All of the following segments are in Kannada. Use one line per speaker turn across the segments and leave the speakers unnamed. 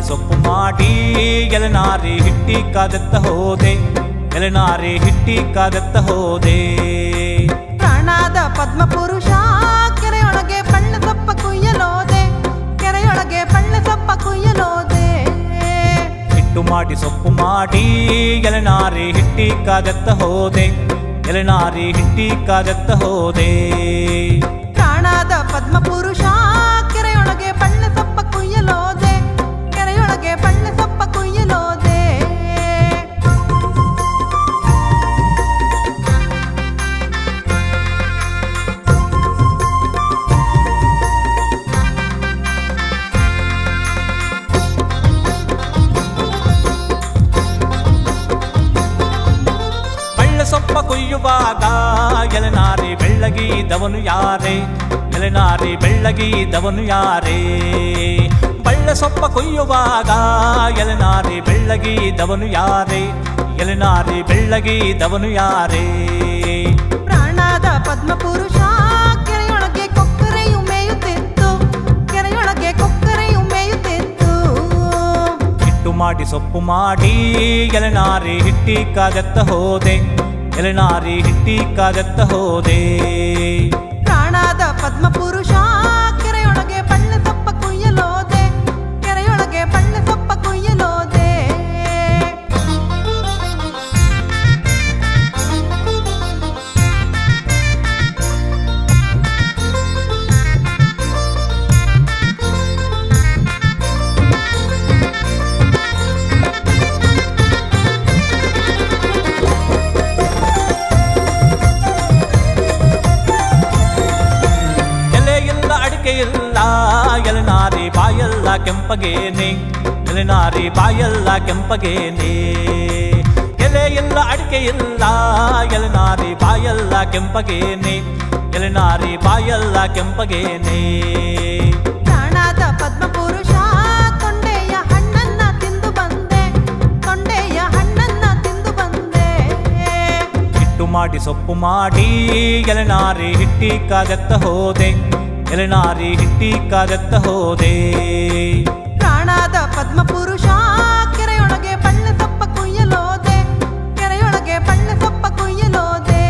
ಸೊಪ್ಪು ಮಾಡಿ ಎಲೆನಾರಿ ಹಿಟ್ಟಿ ಕಾದತ್ತ ಹೋದೆ ಎಲೆನಾರಿ ಹಿಟ್ಟಿ ಕಾದತ್ತ ಹೋದೆ
ಪ್ರಾಣಾದ ಪದ್ಮಪುರುಷ ಕೆರೆಯೊಳಗೆ ಬಣ್ಣ ಸೊಪ್ಪ ಕುಯ್ಯಲೋದೆ ಕೆರೆಯೊಳಗೆ ಬಣ್ಣ ಸೊಪ್ಪ ಕುಯ್ಯಲೋದೆ
ಹಿಟ್ಟು ಮಾಡಿ ಸೊಪ್ಪು ಮಾಡಿ ಎಲೆನಾರಿ ಹಿಟ್ಟಿ ಕಾದತ್ತ ಹೋದೆ ಎಲೆನಾರಿ ಹಿಟ್ಟಿ ಕಾದತ್ತ ಹೋದೆ
ಪ್ರಾಣಾದ ಪದ್ಮಪುರುಷ ಕೆರೆಯೊಳಗೆ ಬಣ್ಣ ಸೊಪ್ಪ ಕುಯ್ಯಲೋದೆ ಕೆರೆಯೊಳಗೆ ಬಣ್ಣ ಸೊಪ್ಪ ಕುಯ್ಯಲೋದೆ
ಬಳ್ಳ ಸೊಪ್ಪ ಕೊಯ್ಯುವಾಗ ಎಲೆನಾರಿ ಬೆಳ್ಳಗಿದವನು ಯಾರೇ ಎಲೆನಾರಿ ಬೆಳ್ಳಗಿದವನು ಯಾರೇ ಬಳ್ಳ ಸೊಪ್ಪ ಕೊಯ್ಯುವಾಗ ಎಲೆನಾರಿ ಬೆಳ್ಳಗಿದವನು ಯಾರೇ ಎಲೆನಾರಿ ಬೆಳ್ಳಗಿದವನು ಯಾರೇ
ಪ್ರಾಣಾದ ಪದ್ಮಪುರುಷ ಕೆರೆಯೊಳಗೆ ಕೊಕ್ಕರೆಯು ಮೇಯುತ್ತಿತ್ತು ಕೆರೆಯೊಳಗೆ ಕೊಕ್ಕರೆಯು ಮೇಯುತ್ತಿತ್ತು
ಹಿಟ್ಟು ಮಾಡಿ ಸೊಪ್ಪು ಮಾಡಿ ಎಲೆನಾರಿ ಹಿಟ್ಟಿ ಕಾದತ್ತ ಹೋದೆ ಎಲೆನಾರಿ ಹಿಟ್ಟಿ ಕಾದತ್ತ ಹೋದೆ
ಪ್ರಾಣಾದ ಪದ್ಮಪುರುಷ ಕೆರೆಯೊಳಗೆ ಬಣ್ಣ ಸೊಪ್ಪ ಕುಯ್ಯಲೋದೆ ಕೆರೆಯೊಳಗೆ ಬಣ್ಣ ಸೊಪ್ಪ ಕುಯ್ಯಲೋದೆ
ಎಲೆ ಇಲ್ಲ ಅಡಿಕೆ ಇಲ್ಲ ಎಲೆನಾರಿ ಬಾಯಲ್ಲ ಕೆಂಪಗೇನೆ ಎಲೆನಾರಿ ಬಾಯಲ್ಲ ಕೆಂಪಗೇನೆ ಎಲೆ ಇಲ್ಲ ಅಡಿಕೆ ಇಲ್ಲ ಎಲೆನಾರಿ ಬಾಯಲ್ಲ ಕೆಂಪಗೇನೆ ಎಲೆನಾರಿ ಬಾಯಲ್ಲ ಕೆಂಪಗೇನೆ
ಪ್ರಾಣಾದ ಪದ್ಮಪುರುಷ ತೊಂಡೆಯ ಹಣ್ಣನ್ನ ತಿಂದು ಬಂದೆ ತೊಂಡೆಯ ಹಣ್ಣನ್ನ ತಿಂದು ಬಂದೆ
ಹಿಟ್ಟು ಮಾಡಿ ಸೊಪ್ಪು ಮಾಡಿ ಎಲೆನಾರಿ ಹಿಟ್ಟಿ ಕಾದತ್ತ ಹೋದೆ ಎಲೆನಾರಿ ಹಿಟ್ಟಿ ಕಾದತ್ತ ಹೋದೆ
ಪ್ರಾಣಾದ ಪದ್ಮಪುರುಷ ಕೆರೆಯೊಳಗೆ ಬಣ್ಣ ಸೊಪ್ಪ ಕುಯ್ಯಲೋದೆ ಕೆರೆಯೊಳಗೆ ಬಣ್ಣ ಸೊಪ್ಪ ಕುಯ್ಯಲೋದೆ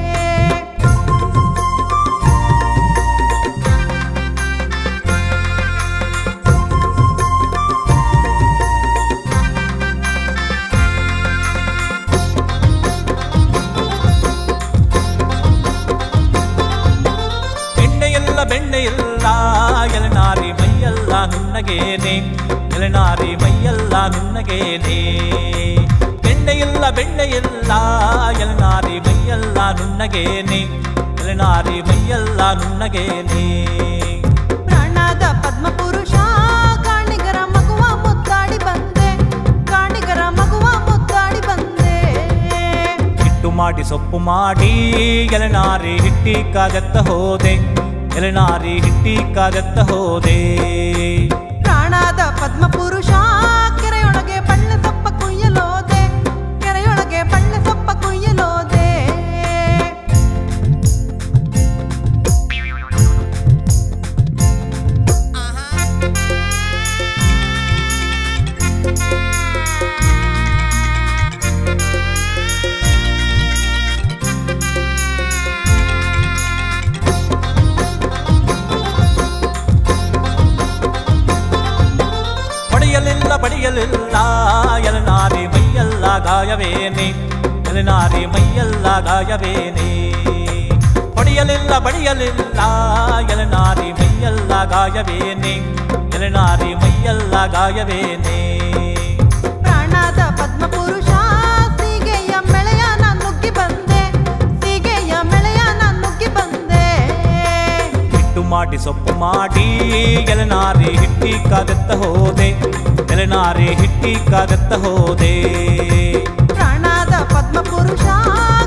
ಎಣ್ಣೆಯಲ್ಲ ಬೆಣ್ಣೆಯಲ್ಲ ಎಲೆನಾರಿ ಮೈಯಲ್ಲ ನುಣ್ಣಗೇನೆ ಎಲೆನಾರಿ ಮೈಯಲ್ಲ ನುಣ್ಣಗೇನೆ ಎಣ್ಣೆಯಲ್ಲ ಬೆಣ್ಣೆಯಲ್ಲ ಎಲೆನಾರಿ ಮೈಯಲ್ಲ ನುಣ್ಣಗೇನೆ ಎಲೆನಾರಿ ಮೈಯಲ್ಲ ನುಣ್ಣಗೇನೆ
ಪ್ರಾಣಾದ ಪದ್ಮಪುರುಷ ಕಾಣಿಗರ ಮಗುವ ಮುದ್ದಾಡಿ ಬಂದೆ ಕಾಣಿಗರ ಮಗುವ ಮುದ್ದಾಡಿ ಬಂದೆ
ಹಿಟ್ಟು ಮಾಡಿ ಸೊಪ್ಪು ಮಾಡಿ ಎಲೆನಾರಿ ಹಿಟ್ಟಿ ಕಾದತ್ತ ಹೋದೆ ಎಲೆನಾರಿ ಹಿಟ್ಟಿ ಕಾದತ್ತ ಹೋದೆ
ಪ್ರಾಣಾದ ಪದ್ಮಪುರುಷ ಕೆರೆಯೊಳಗೆ ಬಣ್ಣ ಸೊಪ್ಪ ಕುಯ್ಯಲೋದೆ ಕೆರೆಯೊಳಗೆ ಬಣ್ಣ ಸೊಪ್ಪ ಕುಯ್ಯಲೋದೆ
ಹೊಡೆಯಲಿಲ್ಲ ಬಡಿಯಲಿಲ್ಲ ಎಲೆನಾರಿ ಮೈಯಲ್ಲ ಗಾಯವೇನೆ ಎಲೆನಾರಿ ಮೈಯಲ್ಲ ಗಾಯವೇನೆ ಹೊಡೆಯಲಿಲ್ಲ ಬಡಿಯಲಿಲ್ಲ ಎಲೆನಾರಿ ಮೈಯಲ್ಲ ಗಾಯವೇನೆ ಎಲೆನಾರಿ ಮೈಯಲ್ಲ ಗಾಯವೇನೆ
ಪ್ರಾಣಾದ ಪದ್ಮಪುರುಷ ಸೀಗೆಯ ಮೆಳೆಯ ನಾನ್ ನುಗ್ಗಿ ಬಂದೆ ಸೀಗೆಯ ಮೆಳೆಯ ನಾನ್ ನುಗ್ಗಿ ಬಂದೆ
ಹಿಟ್ಟು ಮಾಡಿ ಸೊಪ್ಪು ಮಾಡಿ ಎಲೆನಾರಿ ಹಿಟ್ಟಿ ಕಾದತ್ತ ಹೋದೆ ಎಲೆನಾರಿ ಹಿಟ್ಟಿ ಕಾದತ್ತ ಹೋದೆ
ಪ್ರಾಣಾದ ಪದ್ಮಪುರುಷ